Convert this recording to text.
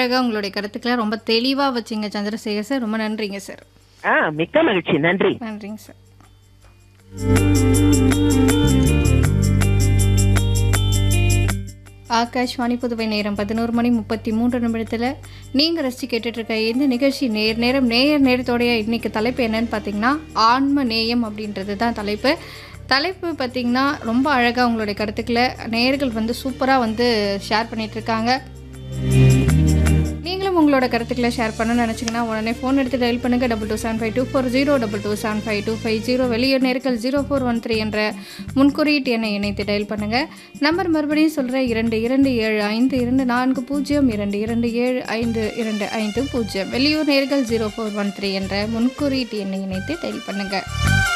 அழகா உங்களுடைய கருத்துக்களை ரொம்ப தெளிவா வச்சீங்க சந்திரசேகர் சார். ரொம்ப நன்றிங்க சார். ஆ மிக்க மகிழ்ச்சி நன்றி நன்றிங்க சார். ஆகாஷ்வாணி புதுவை நேரம் 11 மணி 33 நிமிடத்தில் நீங்கள் ரசித்து கேட்டுட்டு இருக்க இந்த நிகழ்ச்சி நேர் நேரம் நேயர் நேரத்தோடைய இன்னைக்கு தலைப்பு என்னன்னு பார்த்தீங்கன்னா ஆன்ம நேயம் அப்படின்றது தான் தலைப்பு தலைப்பு பார்த்தீங்கன்னா ரொம்ப அழகாக உங்களுடைய கருத்துக்களை நேயர்கள் வந்து சூப்பராக வந்து ஷேர் பண்ணிட்டு இருக்காங்க நீங்களும் உங்களோட கருத்துக்களை ஷேர் பண்ணணும்னு நினச்சிங்கன்னா உடனே ஃபோன் எடுத்து டயல் பண்ணுங்கள் double two seven five two four zero double two seven five two five zero வெளியூர் நேர்கள் ஜீரோ ஃபோர் ஒன் த்ரீ என்ற முன்குறியீட்டு எண்ணை இணைத்து டயல் பண்ணுங்கள் நம்பர் மறுபடியும் சொல்கிறேன் இரண்டு இரண்டு ஏழு ஐந்து இரண்டு நான்கு பூஜ்ஜியம் இரண்டு இரண்டு ஏழு ஐந்து இரண்டு ஐந்து பூஜ்ஜியம் வெளியூர் நேர்கள் ஜீரோ ஃபோர் ஒன் த்ரீ என்ற முன்குறியீட்டு எண்ணை இணைத்து டயல் பண்ணுங்கள்